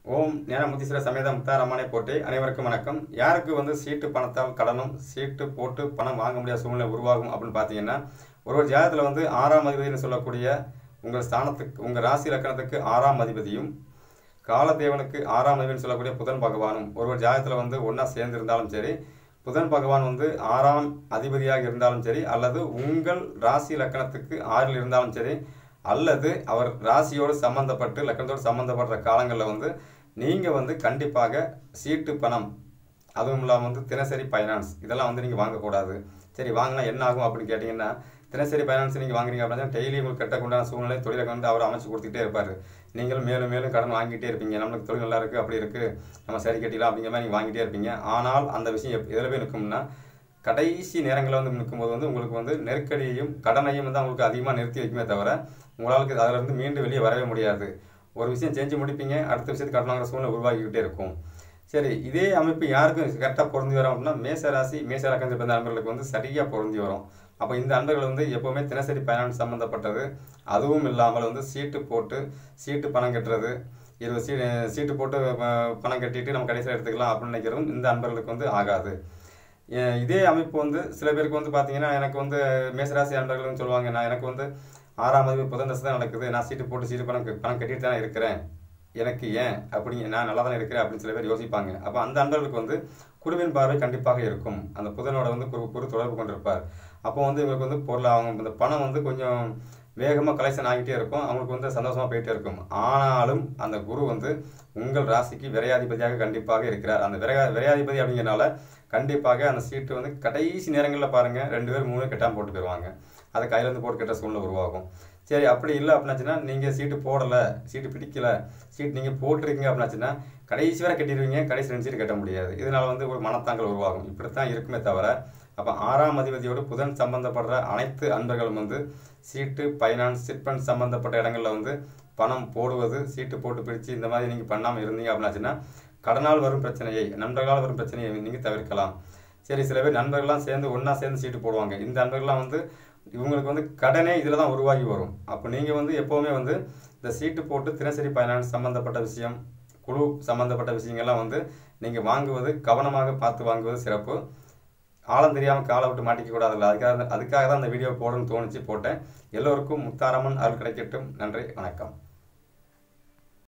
ஓம் ஞானமுத்தீஸ்வர சமேத முத்தாரம்மனை போட்டி அனைவருக்கும் வணக்கம் யாருக்கு வந்து சீட்டு பணத்தால் கடனும் சீட்டு போட்டு பணம் வாங்க முடியாத சூழ்நிலை உருவாகும் அப்படின்னு பார்த்தீங்கன்னா ஒரு ஒரு ஜாதகத்தில் வந்து ஆறாம் அதிபதினு சொல்லக்கூடிய உங்கள் ஸ்தானத்துக்கு உங்கள் ராசி லக்கணத்துக்கு ஆறாம் அதிபதியும் காலதேவனுக்கு ஆறாம் அதிபதினு சொல்லக்கூடிய புதன் பகவானும் ஒரு ஒரு ஜாதகத்தில் வந்து ஒன்றா சேர்ந்து இருந்தாலும் சரி புதன் பகவான் வந்து ஆறாம் அதிபதியாக இருந்தாலும் சரி அல்லது உங்கள் ராசி லக்கணத்துக்கு ஆறில் இருந்தாலும் சரி அல்லது அவர் ராசியோடு சம்மந்தப்பட்டு லக்கணத்தோடு சம்மந்தப்படுற காலங்களில் வந்து நீங்கள் வந்து கண்டிப்பாக சீட்டு பணம் அதுவும் இல்லாமல் வந்து தினசரி ஃபைனான்ஸ் இதெல்லாம் வந்து நீங்கள் வாங்கக்கூடாது சரி வாங்கினா என்ன ஆகும் அப்படின்னு கேட்டிங்கன்னா தினசரி ஃபைனான்ஸ் நீங்கள் வாங்குறீங்க அப்படின்னா டெய்லி உங்களுக்கு கட்டக்குண்டான சூழ்நிலை தொழிலை வந்து அவர் அமைச்சு கொடுத்துட்டே இருப்பார் நீங்களும் மேலும் மேலும் கடன் வாங்கிட்டே இருப்பீங்க நம்மளுக்கு தொழில் நல்லா இருக்குது அப்படி இருக்குது நம்ம சரி கட்டிடலாம் அப்படிங்கிற மாதிரி நீங்கள் வாங்கிட்டே இருப்பீங்க ஆனால் அந்த விஷயம் எப் எதில் போய் நிற்கும்னா கடைசி நேரங்களில் வந்து நிற்கும்போது வந்து உங்களுக்கு வந்து நெருக்கடியையும் கடனையும் வந்து உங்களுக்கு அதிகமாக நிறுத்தி வைக்குமே தவிர உங்களால் அதிலிருந்து மீண்டு வெளியே வரவே முடியாது ஒரு விஷயம் செஞ்சு முடிப்பீங்க அடுத்த விஷயத்துக்கு கடன் வாங்குற சூழ்நிலை உருவாகிக்கிட்டே இருக்கும் சரி இதே அமைப்பு யாருக்கும் கரெக்டாக பொருந்தி வரும் அப்படின்னா மேசராசி மேசராக்கந்து பிறந்த நண்பர்களுக்கு வந்து சரியாக பொருந்தி வரும் அப்போ இந்த அன்பர்கள் வந்து எப்போவுமே தினசரி ஃபைனான்ஸ் சம்மந்தப்பட்டது அதுவும் இல்லாமல் வந்து சீட்டு போட்டு சீட்டு பணம் கட்டுறது இருபது சீ சீட்டு போட்டு ப- பணம் கட்டிட்டு நம்ம கடைசியில் எடுத்துக்கலாம் அப்படின்னு நினைக்கிறதும் இந்த அன்பர்களுக்கு வந்து ஆகாது ஏ- இதே அமைப்பு வந்து சில பேருக்கு வந்து பார்த்தீங்கன்னா எனக்கு வந்து மேசராசி அன்பர்கள்னு சொல்லுவாங்க நான் எனக்கு வந்து ஆறாம் அதிபதி புதன் தசை தான் நடக்குது நான் சீட்டு போட்டு சீட்டு பணம் க- பணம் கட்டிட்டு தானே இருக்கிறேன் எனக்கு ஏன் அப்படி நான் நல்லா தானே இருக்கிறேன் அப்படின்னு சில பேர் யோசிப்பாங்க அப்போ அந்த அன்பர்களுக்கு வந்து குருவின் பார்வை கண்டிப்பாக இருக்கும் அந்த புதனோட வந்து குரு குரு தொடர்பு கொண்டிருப்பார் அப்போ வந்து இவங்களுக்கு வந்து பொருள் அவங்க இந்த பணம் வந்து கொஞ்சம் வேகமாக கலெக்ஷன் ஆகிட்டே இருக்கும் அவங்களுக்கு வந்து சந்தோஷமாக போயிட்டே இருக்கும் ஆனாலும் அந்த குரு வந்து உங்கள் ராசிக்கு விரையாதிபதியாக கண்டிப்பாக இருக்கிறார் அந்த விரையா விரையாதிபதி அப்படிங்கிறனால கண்டிப்பாக அந்த சீட்டு வந்து கடைசி நேரங்களில் பாருங்கள் ரெண்டு பேர் மூணு கெட்டாமல் போட்டு போயிடுவாங்க அதை கையில இருந்து போட்டு கெட்ட சூழ்நிலை உருவாகும் சரி அப்படி இல்லை அப்படின்னாச்சுன்னா நீங்கள் சீட்டு போடலை சீட்டு பிடிக்கல சீட் நீங்கள் போட்டிருக்கீங்க அப்படின்னாச்சுன்னா கடைசி வரை கட்டிடுவீங்க கடைசி ரெண்டு சீட்டு கட்ட முடியாது இதனால் வந்து ஒரு மனத்தாங்கல் உருவாகும் இப்படித்தான் இருக்குமே தவிர அப்போ ஆறாம் அதிபதியோடு புதன் சம்பந்தப்படுற அனைத்து அன்பர்களும் வந்து சீட்டு ஃபைனான்ஸ் சிட் ஃபண்ட் சம்பந்தப்பட்ட இடங்களில் வந்து பணம் போடுவது சீட்டு போட்டு பிடிச்சு இந்த மாதிரி நீங்கள் பண்ணாமல் இருந்தீங்க அப்படின்னாச்சுன்னா கடனால் வரும் பிரச்சனையை நண்பர்களால் வரும் பிரச்சனையை நீங்கள் தவிர்க்கலாம் சரி சில பேர் நண்பர்கள்லாம் சேர்ந்து ஒன்றா சேர்ந்து சீட்டு போடுவாங்க இந்த நண்பர்கள்லாம் வந்து இவங்களுக்கு வந்து கடனே இதில் தான் உருவாகி வரும் அப்போ நீங்கள் வந்து எப்போவுமே வந்து இந்த சீட்டு போட்டு தினசரி ஃபைனான்ஸ் சம்மந்தப்பட்ட விஷயம் குழு சம்மந்தப்பட்ட விஷயங்கள்லாம் வந்து நீங்கள் வாங்குவது கவனமாக பார்த்து வாங்குவது சிறப்பு ஆழம் தெரியாமல் காலை விட்டு மாட்டிக்க கூடாதுல்ல அதுக்காக அதுக்காக தான் அந்த வீடியோ போடணும்னு தோணுச்சு போட்டேன் எல்லோருக்கும் முத்தாரம்மன் அருள் கிடைக்கட்டும் நன்றி வணக்கம்